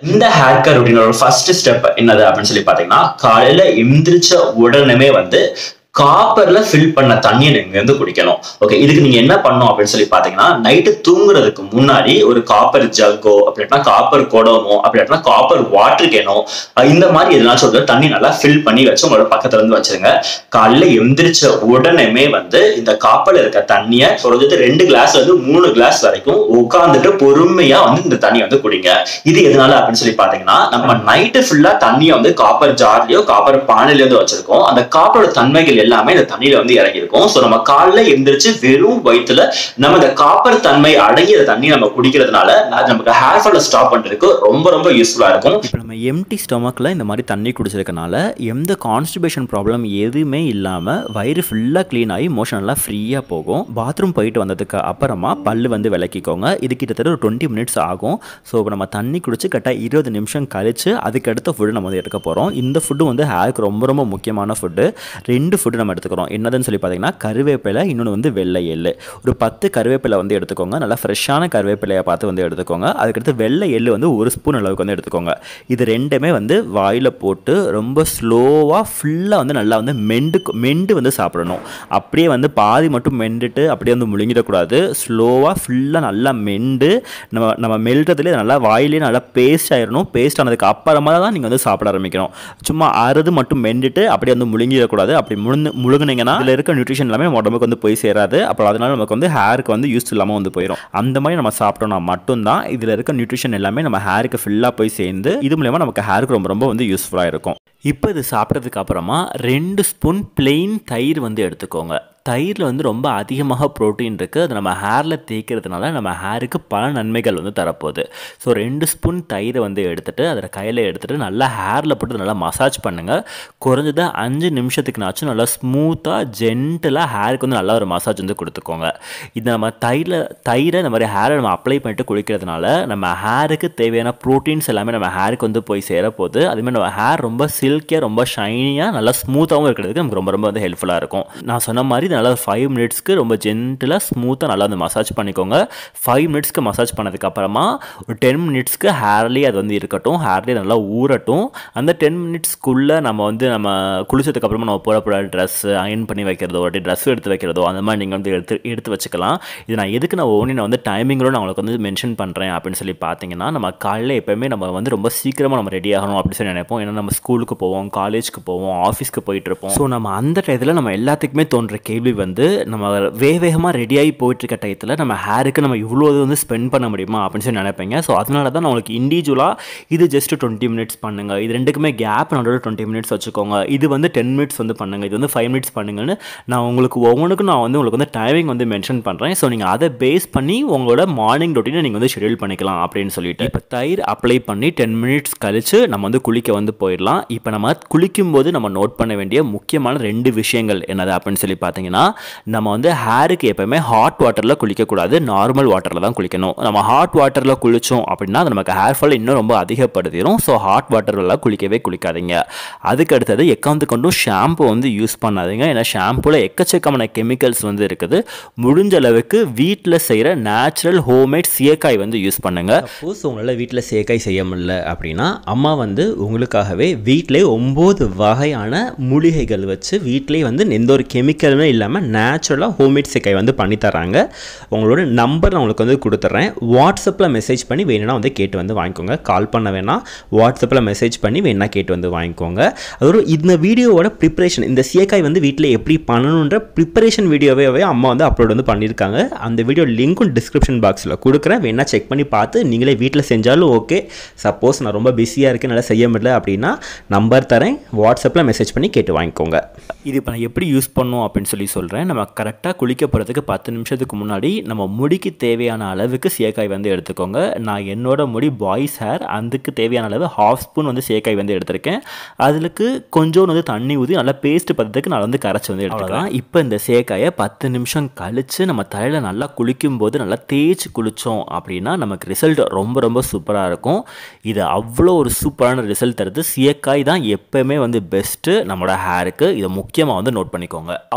இந்த hair care ரொட்டீனோட first step என்னது அப்படின்னு சொல்லி பாத்தீங்கன்னா காலையில எந்திரிச்ச உடனே வந்து காப்பர்ல ஃபில் பண்ண தண்ணியை நீங்க வந்து குடிக்கணும் ஓகே இதுக்கு நீங்க என்ன பண்ணணும் அப்படின்னு சொல்லி பாத்தீங்கன்னா நைட்டு தூங்குறதுக்கு முன்னாடி ஒரு காப்பர் ஜக்கோ அப்படின்னா காப்பர் குடமோ அப்படின்னா காப்பர் வாட்டர் கேனோ இந்த மாதிரி எதனாச்சும் ஒரு தண்ணி நல்லா ஃபில் பண்ணி வச்சு உங்களோட பக்கத்துல இருந்து வச்சிருங்க காலையில எந்திரிச்ச உடனேமே வந்து இந்த காப்பர்ல இருக்க தண்ணியை குறைஞ்சது ரெண்டு கிளாஸ்ல இருந்து மூணு கிளாஸ் வரைக்கும் உட்காந்துட்டு பொறுமையா வந்து இந்த தண்ணியை வந்து குடிங்க இது எதனால அப்படின்னு சொல்லி பாத்தீங்கன்னா நம்ம நைட்டு ஃபுல்லா தண்ணியை வந்து காப்பர் ஜார்லயோ காப்பர் பானையிலயோ வந்து வச்சிருக்கோம் அந்த காப்பரோட தன்மைகள் எல்லாமே இந்த தண்ணியில வந்து இறங்கியிருக்கும் ஸோ நம்ம காலைல எந்திரிச்சு வெறும் வயிற்றுல நம்ம இந்த காப்பர் தன்மை அடங்கிய தண்ணி நம்ம குடிக்கிறதுனால அது நமக்கு ஹேர் ஃபால ஸ்டாப் பண்றதுக்கு ரொம்ப ரொம்ப யூஸ்ஃபுல்லா இருக்கும் இப்போ நம்ம எம்டி ஸ்டொமக்கில் இந்த மாதிரி தண்ணி குடிச்சிருக்கனால எந்த கான்ஸ்டிபேஷன் ப்ராப்ளம் எதுவுமே இல்லாமல் வயிறு ஃபுல்லாக க்ளீன் ஆகி மோஷன் எல்லாம் ஃப்ரீயாக போகும் பாத்ரூம் போயிட்டு வந்ததுக்கு அப்புறமா பல்லு வந்து விளக்கிக்கோங்க இது கிட்டத்தட்ட ஒரு டுவெண்ட்டி மினிட்ஸ் ஆகும் ஸோ இப்போ நம்ம தண்ணி குடிச்சு கரெக்டாக இருபது நிமிஷம் கழிச்சு அதுக்கு அடுத்த ஃபுட்டு நம்ம வந்து எடுக்க போகிறோம் இந்த ஃபுட்டு வந்து ஹேருக்கு ரொம்ப ரொம்ப முக்கியமான ஃபுட்டு ரெண்டு ஃபுட்டு நம்ம எடுத்துக்கிறோம் என்னதுன்னு சொல்லி பார்த்தீங்கன்னா கருவேப்பிலை இன்னொன்று வந்து வெள்ளை எள்ளு ஒரு பத்து கருவேப்பிலை வந்து எடுத்துக்கோங்க நல்லா ஃப்ரெஷ்ஷான கருவேப்பிலையை பார்த்து வந்து எடுத்துக்கோங்க அதுக்கடுத்து வெள்ளை எள்ளு வந்து ஒரு ஸ்பூன் அளவுக்கு வந்து எடுத்துக்கோங்க இது ரெண்டுமே வந்து வாயில் போட்டு ரொம்ப ஸ்லோவாக ஃபுல்லாக வந்து நல்லா வந்து மெண்டு மெண்டு வந்து சாப்பிடணும் அப்படியே வந்து பாதி மட்டும் மெண்டுட்டு அப்படியே வந்து முழுங்கிடக்கூடாது ஸ்லோவாக ஃபுல்லாக நல்லா மெண்டு நம்ம நம்ம மெல்றதுலேயே நல்லா வாயிலே நல்லா பேஸ்ட் ஆயிடணும் பேஸ்ட் ஆனதுக்கு அப்புறமா தான் நீங்கள் வந்து சாப்பிட ஆரம்பிக்கணும் சும்மா அறுது மட்டும் மெண்டுட்டு அப்படியே வந்து முழுங்கிடக்கூடாது அப்படி முழுந்து முழுங்குனீங்கன்னா இதில் இருக்க நியூட்ரிஷன் எல்லாமே நம்ம உடம்புக்கு வந்து போய் சேராது அப்புறம் அதனால நமக்கு வந்து ஹேருக்கு வந்து யூஸ் இல்லாமல் வந்து போயிடும் அந்த மாதிரி நம்ம சாப்பிட்டோம்னா மட்டும்தான் இதில் இருக்க நியூட்ரிஷன் எல்லாமே நம்ம ஹேருக்கு ஃபுல்லாக போய் சேர்ந்து இது மூலயமா நமக்கு ஹேருக்கு ரொம்ப ரொம்ப வந்து யூஸ்ஃபுல்லாக இருக்கும் இப்போ இது சாப்பிட்டதுக்கு அப்புறமா ரெண்டு ஸ்பூன் பிளெயின் தயிர் வந்து எடுத்துக்கோங்க தயிரில் வந்து ரொம்ப அதிகமாக ப்ரோட்டீன் இருக்குது அது நம்ம ஹேரில் தேய்க்கிறதுனால நம்ம ஹேருக்கு பல நன்மைகள் வந்து தரப்போகுது ஸோ ரெண்டு ஸ்பூன் தயிரை வந்து எடுத்துகிட்டு அதில் கையில் எடுத்துகிட்டு நல்லா ஹேரில் போட்டு நல்லா மசாஜ் பண்ணுங்கள் குறைஞ்சது அஞ்சு நிமிஷத்துக்குனாச்சும் நல்லா ஸ்மூத்தாக ஜென்டலாக ஹேருக்கு வந்து நல்லா ஒரு மசாஜ் வந்து கொடுத்துக்கோங்க இது நம்ம தயிரில் தயிரை இந்த மாதிரி ஹேரை நம்ம அப்ளை பண்ணிட்டு குளிக்கிறதுனால நம்ம ஹேருக்கு தேவையான ப்ரோட்டீன்ஸ் எல்லாமே நம்ம ஹேருக்கு வந்து போய் சேரப்போகுது அதுமாதிரி நம்ம ஹேர் ரொம்ப சில்கியாக ரொம்ப ஷைனியாக நல்லா ஸ்மூத்தாகவும் இருக்கிறதுக்கு நமக்கு ரொம்ப ரொம்ப வந்து ஹெல்ப்ஃபுல்லாக இருக்கும் நான் சொன்ன மாதிரி இது நல்லா ஃபைவ் மினிட்ஸ்க்கு ரொம்ப ஜென்டலாக ஸ்மூத்தாக நல்லா வந்து மசாஜ் பண்ணிக்கோங்க ஃபைவ் மினிட்ஸ்க்கு மசாஜ் பண்ணதுக்கு அப்புறமா ஒரு டென் மினிட்ஸ்க்கு ஹேர்லேயே அது வந்து இருக்கட்டும் ஹேர்லேயே நல்லா ஊறட்டும் அந்த டென் மினிட்ஸ்க்குள்ளே நம்ம வந்து நம்ம குளிச்சதுக்கு அப்புறமா நம்ம போட போட ட்ரெஸ் அயன் பண்ணி வைக்கிறதோ ஒரு ட்ரெஸ் எடுத்து வைக்கிறதோ அந்த மாதிரி நீங்கள் வந்து எடுத்து எடுத்து வச்சுக்கலாம் இது நான் எதுக்கு நான் ஓனி நான் வந்து டைமிங்களோட நான் உங்களுக்கு வந்து மென்ஷன் பண்ணுறேன் அப்படின்னு சொல்லி பார்த்தீங்கன்னா நம்ம காலையில் எப்போயுமே நம்ம வந்து ரொம்ப சீக்கிரமாக நம்ம ரெடி ஆகணும் அப்படின்னு சொல்லி நினைப்போம் ஏன்னா நம்ம ஸ்கூலுக்கு போவோம் காலேஜ்க்கு போவோம் ஆஃபீஸ்க்கு போயிட்டு இருப்போம் ஸோ நம்ம அந்த டயத்தில் நம்ம எல்லாத்துக்குமே தோன்ற கேள்வி வந்து நம்ம வேக வேகமாக ரெடியாகி போயிட்டு இருக்க டயத்தில் நம்ம ஹேருக்கு நம்ம இவ்வளோ இது வந்து ஸ்பெண்ட் பண்ண முடியுமா அப்படின்னு சொல்லி நினைப்பீங்க ஸோ அதனால தான் நான் உங்களுக்கு இண்டிவிஜுவலாக இது ஜஸ்ட் டுவெண்ட்டி மினிட்ஸ் பண்ணுங்கள் இது ரெண்டுக்குமே கேப் நடுவில் டுவெண்ட்டி மினிட்ஸ் வச்சுக்கோங்க இது வந்து டென் மினிட்ஸ் வந்து பண்ணுங்கள் இது வந்து ஃபைவ் மினிட்ஸ் பண்ணுங்கன்னு நான் உங்களுக்கு ஒவ்வொன்றுக்கும் நான் வந்து உங்களுக்கு வந்து டைமிங் வந்து மென்ஷன் பண்ணுறேன் ஸோ நீங்கள் அதை பேஸ் பண்ணி உங்களோட மார்னிங் ரொட்டீனை நீங்கள் வந்து ஷெடியூல் பண்ணிக்கலாம் அப்படின்னு சொல்லிட்டு இப்போ தயிர் அப்ளை பண்ணி டென் மினிட்ஸ் கழிச்சு நம்ம வந்து குளிக்க வந்து போயிடலாம் இப்போ நம்ம குளிக்கும்போது நம்ம நோட் பண்ண வேண்டிய முக்கியமான ரெண்டு விஷயங்கள் என்னது அப்படின்னு சொல்லி பார்த்தீங்கன்னா நம்ம வந்து ஹேருக்கு எப்போவுமே ஹாட் வாட்டரில் குளிக்கக்கூடாது நார்மல் வாட்டரில் தான் குளிக்கணும் நம்ம ஹாட் வாட்டரில் குளித்தோம் அப்படின்னா அது நமக்கு ஹேர் ஃபால் இன்னும் ரொம்ப அதிகப்படுத்திடும் ஸோ ஹாட் வாட்டர்லாம் குளிக்கவே குளிக்காதீங்க அதுக்கு அடுத்தது எக்காந்து கொண்டும் ஷாம்பு வந்து யூஸ் பண்ணாதீங்க ஏன்னா ஷாம்புல எக்கச்சக்கமான கெமிக்கல்ஸ் வந்து இருக்குது முடிஞ்ச அளவுக்கு வீட்டில் செய்கிற நேச்சுரல் ஹோம்மேட் சீயக்காய் வந்து யூஸ் பண்ணுங்க சப்போஸ் உங்களால் வீட்டில் சீயக்காய் செய்ய முடியல அப்படின்னா அம்மா வந்து உங்களுக்காகவே வீட்டிலே ஒம்பது வகையான மூலிகைகள் வச்சு வீட்டிலே வந்து எந்த ஒரு கெமிக்கலுமே இல்லாமல் நேச்சுரலாக ஹோம்மேட் சீயக்காய் வந்து பண்ணி தராங்க உங்களோட நம்பர் நான் உங்களுக்கு வந்து கொடுத்துட்றேன் வாட்ஸ்அப்பில் மெசேஜ் பண்ணி வேணும்னா வந்து கேட்டு வந்து வாங்கிக்கோங்க கால் பண்ண வேணாம் வாட்ஸ்அப்பில் மெசேஜ் பண்ணி வேணா கேட்டு வந்து வாங்கிக்கோங்க அதோட இந்த வீடியோவோட ப்ரிப்பரேஷன் இந்த சீயக்காய் வந்து வீட்டில் எப்படி பண்ணணுன்ற ப்ரிப்பரேஷன் வீடியோவே அம்மா வந்து அப்லோட் வந்து பண்ணியிருக்காங்க அந்த வீடியோ லிங்க்கும் டிஸ்கிரிப்ஷன் பாக்ஸில் கொடுக்குறேன் வேணா செக் பண்ணி பார்த்து நீங்களே வீட்டில் செஞ்சாலும் ஓகே சப்போஸ் நான் ரொம்ப பிஸியாக இருக்கேன் நல்லா செய்ய முடியல அப்படின்னா நம்பர் தரேன் வாட்ஸ்அப்பில் மெசேஜ் பண்ணி கேட்டு வாங்கிக்கோங்க இது இப்போ நான் எப்படி யூஸ் பண்ணோம் அப்படின்னு சொல்லி சொல்கிறேன் நம்ம கரெக்டாக குளிக்க போகிறதுக்கு பத்து நிமிஷத்துக்கு முன்னாடி நம்ம முடிக்கு தேவையான அளவுக்கு சேக்காய் வந்து எடுத்துக்கோங்க நான் என்னோட முடி பாய்ஸ் ஹேர் அதுக்கு தேவையான அளவு ஹாஃப் ஸ்பூன் வந்து சேக்காய் வந்து எடுத்திருக்கேன் அதுக்கு கொஞ்சோண்டு வந்து தண்ணி ஊற்றி நல்லா பேஸ்ட் பதத்துக்கு நான் வந்து கரைச்சி வந்து எடுத்துக்கலாம் இப்போ இந்த சேக்காயை பத்து நிமிஷம் கழித்து நம்ம தலையில் நல்லா குளிக்கும் போது நல்லா தேய்ச்சி குளித்தோம் அப்படின்னா நமக்கு ரிசல்ட் ரொம்ப ரொம்ப சூப்பராக இருக்கும் இது அவ்வளோ ஒரு சூப்பரான ரிசல்ட் தருது சீயக்காய் தான் எப்போவுமே வந்து பெஸ்ட்டு நம்மளோட ஹேருக்கு இதை முக்கியமாக வந்து நோட் பண்ணிக்கோங்க அவ்வளோதான் நம்மளோட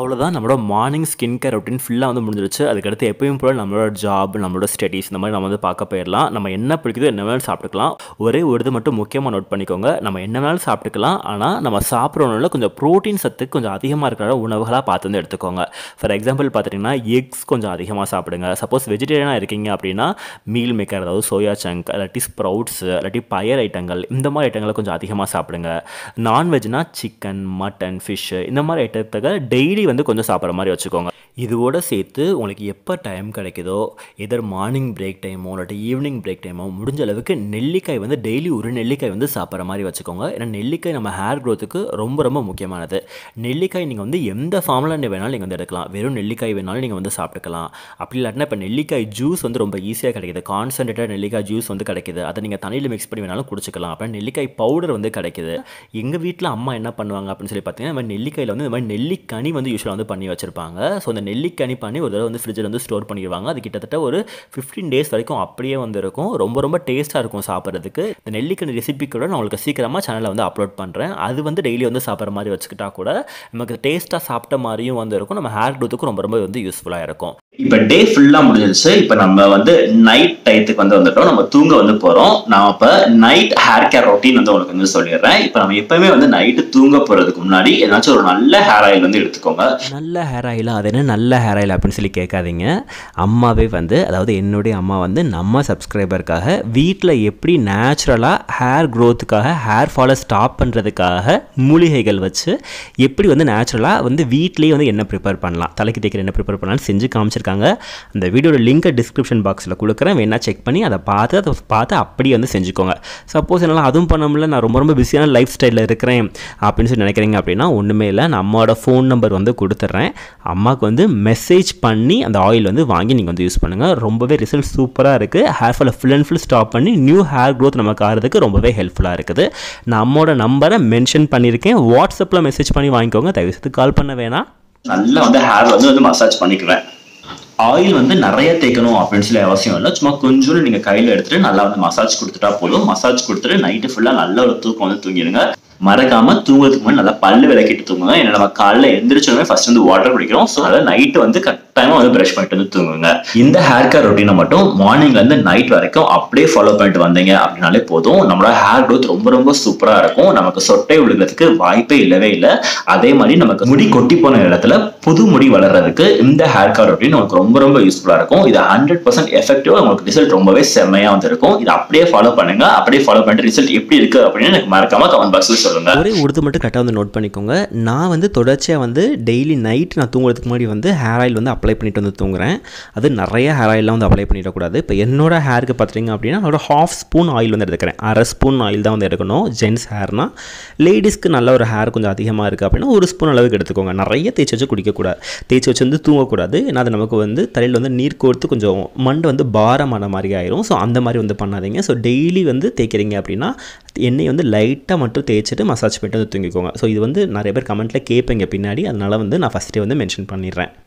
நம்மளோட மார்னிங் ஸ்கின் கேர் ரொட்டீன் ஃபுல்லாக வந்து முடிஞ்சிருச்சு அதுக்கடுத்து எப்பயும் போல நம்மளோட ஜாப் நம்மளோட ஸ்டடீஸ் இந்த மாதிரி நம்ம வந்து பார்க்க போயிடலாம் நம்ம என்ன பிடிக்குதோ என்ன வேணாலும் சாப்பிட்டுக்கலாம் ஒரே ஒரு இது மட்டும் முக்கியமாக நோட் பண்ணிக்கோங்க நம்ம என்ன வேணாலும் சாப்பிட்டுக்கலாம் ஆனால் நம்ம சாப்பிட்ற உணவில் கொஞ்சம் ப்ரோட்டீன் சத்து கொஞ்சம் அதிகமாக இருக்கிற உணவுகளாக பார்த்து வந்து எடுத்துக்கோங்க ஃபார் எக்ஸாம்பிள் பார்த்துட்டிங்கன்னா எக்ஸ் கொஞ்சம் அதிகமாக சாப்பிடுங்க சப்போஸ் வெஜிடேரியனாக இருக்கீங்க அப்படின்னா மீல் மேக்கர் அதாவது சோயா சங்க் இல்லாட்டி ஸ்ப்ரவுட்ஸ் இல்லாட்டி பயர் ஐட்டங்கள் இந்த மாதிரி ஐட்டங்களை கொஞ்சம் அதிகமாக சாப்பிடுங்க நான்வெஜ்னா சிக்கன் மட்டன் ஃபிஷ் இந்த மாதிரி ஐட்டத்துக்கு டெய்லி வந்து கொஞ்சம் சாப்பிட்ற மாதிரி வச்சுக்கோங்க இதோட சேர்த்து உங்களுக்கு எப்போ டைம் கிடைக்குதோ எதர் மார்னிங் பிரேக் டைமோ இல்லாட்டி ஈவினிங் பிரேக் டைமோ முடிஞ்ச அளவுக்கு நெல்லிக்காய் வந்து டெய்லி ஒரு நெல்லிக்காய் வந்து சாப்பிட்ற மாதிரி வச்சுக்கோங்க ஏன்னா நெல்லிக்காய் நம்ம ஹேர் க்ரோத்துக்கு ரொம்ப ரொம்ப முக்கியமானது நெல்லிக்காய் நீங்கள் வந்து எந்த ஃபார்மில் வேணாலும் நீங்கள் வந்து எடுக்கலாம் வெறும் நெல்லிக்காய் வேணாலும் நீங்கள் வந்து சாப்பிட்டுக்கலாம் அப்படி இல்லாட்டினா இப்போ நெல்லிக்காய் ஜூஸ் வந்து ரொம்ப ஈஸியாக கிடைக்குது கான்சன்ட்ரேட்டட் நெல்லிக்காய் ஜூஸ் வந்து கிடைக்குது அதை நீங்கள் தண்ணியில் மிக்ஸ் பண்ணி வேணாலும் குடிச்சிக்கலாம் அப்புறம் நெல்லிக்காய் பவுடர் வந்து கிடைக்குது எங்கள் வீட்டில் அம்மா என்ன பண்ணுவாங்க அப்படின்னு சொல்லி பார்த்தீங்கன்னா இந்த மாதிரி நெல்லிக்காயில் வந்து இந்த மாதிரி நெல்லிக்கனி வந்து யூஸ்வலாக வந்து பண்ணி வச்சிருப்பாங்க ஸோ அந்த நெல்லிக்கனி பண்ணி ஒரு தடவை வந்து ஃப்ரிட்ஜில் வந்து ஸ்டோர் பண்ணிடுவாங்க அது கிட்டத்தட்ட ஒரு ஃபிஃப்டீன் டேஸ் வரைக்கும் அப்படியே வந்து இருக்கும் ரொம்ப ரொம்ப டேஸ்ட்டாக இருக்கும் சாப்பிட்றதுக்கு இந்த நெல்லிக்கனி ரெசிபி கூட நான் உங்களுக்கு சீக்கிரமாக சேனலில் வந்து அப்லோட் பண்ணுறேன் அது வந்து டெய்லி வந்து சாப்பிட்ற மாதிரி வச்சுக்கிட்டா கூட நமக்கு டேஸ்ட்டாக சாப்பிட்ட மாதிரியும் வந்து இருக்கும் நம்ம ஹேர் க்ரோத்துக்கும் ரொம்ப ரொம்ப வந்து யூஸ்ஃபுல்லாக இருக்கும் இப்ப டே ஃபுல்லா முடிஞ்சிருச்சு இப்ப நம்ம வந்து நைட் டயத்துக்கு வந்து வந்துட்டோம் நம்ம தூங்க வந்து போறோம் நான் இப்ப நைட் ஹேர் கேர் ரொட்டீன் வந்து உங்களுக்கு வந்து சொல்லிடுறேன் இப்ப நம்ம எப்பவுமே வந்து நைட்டு தூங்க போறதுக்கு முன்னாடி ஏதாச்சும் ஒரு நல்ல ஹேர் ஆயில் வந்து எடுத்துக்கோங்க நல்ல ஹேர் ஆயில் அது என்ன நல்ல ஹேர் ஆயில் அப்படின்னு சொல்லி கேட்காதீங்க அம்மாவே வந்து அதாவது என்னுடைய அம்மா வந்து நம்ம சப்ஸ்கிரைபருக்காக வீட்டில் எப்படி நேச்சுரலாக ஹேர் க்ரோத்துக்காக ஹேர் ஃபாலை ஸ்டாப் பண்ணுறதுக்காக மூலிகைகள் வச்சு எப்படி வந்து நேச்சுரலாக வந்து வீட்லேயே வந்து என்ன ப்ரிப்பேர் பண்ணலாம் தலைக்கு தேய்க்கிற என்ன ப்ரிப்பேர் பண்ணலாம்னு செஞ்சு காமிச்சிருக்காங்க அந்த வீடியோட லிங்கை டிஸ்கிரிப்ஷன் பாக்ஸில் கொடுக்குறேன் வேணா செக் பண்ணி அதை பார்த்து அதை பார்த்து அப்படியே வந்து செஞ்சுக்கோங்க சப்போஸ் என்னால் அதுவும் பண்ண முடியல நான் ரொம்ப ரொம்ப பிஸியான லைஃப் ஸ்டைலில் இருக்கிறேன் அப்படின்னு சொல்லி நினைக்கிறீங்க அப்படின்னா ஒன்றுமே இல்லை நான் அம்மாவோட ஃபோன் நம்பர் வந்து கொடுத்துட்றேன் அம்மாவுக்கு வந்து மெசேஜ் பண்ணி அந்த ஆயில் வந்து வாங்கி நீங்கள் வந்து யூஸ் பண்ணுங்கள் ரொம்பவே ரிசல்ட் சூப்பராக இருக்குது ஹேர் ஃபாலை ஃபுல் அண்ட் ஃபுல் ஸ்டாப் பண்ணி நியூ ஹேர் க்ரோத் நமக்கு ஆகிறதுக்கு ரொம்பவே ஹெல்ப்ஃபுல்லாக இருக்குது நான் அம்மோட நம்பரை மென்ஷன் பண்ணியிருக்கேன் வாட்ஸ்அப்பில் மெசேஜ் பண்ணி வாங்கிக்கோங்க தயவுசெய்து கால் பண்ண வேணாம் நல்லா வந்து ஹேர் வந்து வந்து மசாஜ் பண்ணிக்குவேன் ஆயில் வந்து நிறைய தேய்க்கணும் அப்படின்னு சொல்லி அவசியம் இல்லை சும்மா கொஞ்சோண்டு நீங்க கையில எடுத்துட்டு நல்லா வந்து மசாஜ் கொடுத்துட்டா போதும் மசாஜ் கொடுத்துட்டு நைட்டு ஃபுல்லா நல்ல ஒரு தூக்கம் வந்து தூங்கிடுங்க மறக்காம தூங்குறதுக்கு முன்னாடி நல்லா பல்லு விளக்கிட்டு தூங்குங்க ஏன்னா நம்ம காலைல எந்திரிச்சோடனே ஃபர்ஸ்ட் வந்து வாட்டர் குடிக்கிறோம் ஸோ அதனால நைட்டு வந்து கட்டாயமா வந்து பிரஷ் பண்ணிட்டு வந்து தூங்குங்க இந்த ஹேர் கேர் ரொட்டீனை மட்டும் மார்னிங்ல இருந்து நைட் வரைக்கும் அப்படியே ஃபாலோ பண்ணிட்டு வந்தீங்க அப்படின்னாலே போதும் நம்மளோட ஹேர் க்ரோத் ரொம்ப ரொம்ப சூப்பரா இருக்கும் நமக்கு சொட்டை விழுகிறதுக்கு வாய்ப்பே இல்லவே இல்லை அதே மாதிரி நமக்கு முடி கொட்டி போன இடத்துல புது முடி வளர்றதுக்கு இந்த ஹேர் கேர் ரொட்டீன் நமக்கு ரொம்ப ரொம்ப யூஸ்ஃபுல்லா இருக்கும் இது ஹண்ட்ரட் பர்சன்ட் எஃபெக்டிவா உங்களுக்கு ரிசல்ட் ரொம்பவே செம்மையா வந்து இருக்கும் இது அப்படியே ஃபாலோ பண்ணுங்க அப்படியே ஃபாலோ பண்ணிட்டு ரிசல்ட் எப்படி இருக்கு அப்படின்னு எனக்கு மறக்காம கமெண்ட் பாக்ஸ்ல சொல்லுங்க ஒரே உடுத்து மட்டும் கரெக்டாக வந்து நோட் பண்ணிக்கோங்க நான் வந்து தொடர்ச்சியாக வந்து டெய்லி நைட் நான் தூங்குறதுக்கு முன்னாடி வந்து ஹேர் ஆயில் வந்து அப்ளை பண்ணிட்டு வந்து தூங்குறேன் அது நிறைய ஹேர் ஆயிலாம் வந்து அப்ளை பண்ணிடக்கூடாது இப்போ என்னோட ஹேருக்கு பார்த்தீங்க அப்படின்னா அதோட ஹாஃப் ஸ்பூன் ஆயில் வந்து எடுத்துக்கிறேன் அரை ஸ்பூன் ஆயில் தான் வந்து எடுக்கணும் ஜென்ஸ் ஹேர்னால் லேடிஸ்க்கு நல்ல ஒரு ஹேர் கொஞ்சம் அதிகமாக இருக்குது அப்படின்னா ஒரு ஸ்பூன் அளவுக்கு எடுத்துக்கோங்க நிறைய தேய்ச்சி வச்சு குடிக்கக்கூடாது தேய்ச்சி வச்சு வந்து தூங்கக்கூடாது ஏன்னா அது நமக்கு வந்து தலையில் வந்து நீர் கோர்த்து கொஞ்சம் மண்டு வந்து பாரமான மாதிரி ஆயிரும் ஸோ அந்த மாதிரி வந்து பண்ணாதீங்க ஸோ டெய்லி வந்து தேய்க்கிறீங்க அப்படின்னா எண்ணெய் வந்து லைட்டாக மட்டும் தேய்ச்சிட்டு மசாஜ் பண்ணிட்டு வந்து தூங்கிக்கோங்க ஸோ இது வந்து நிறைய பேர் கமெண்ட்டில் கேட்பீங்க பின்னாடி அதனால வந்து நான் ஃபஸ்ட்டே வந்து மென்ஷன் பண்ணிடுறேன்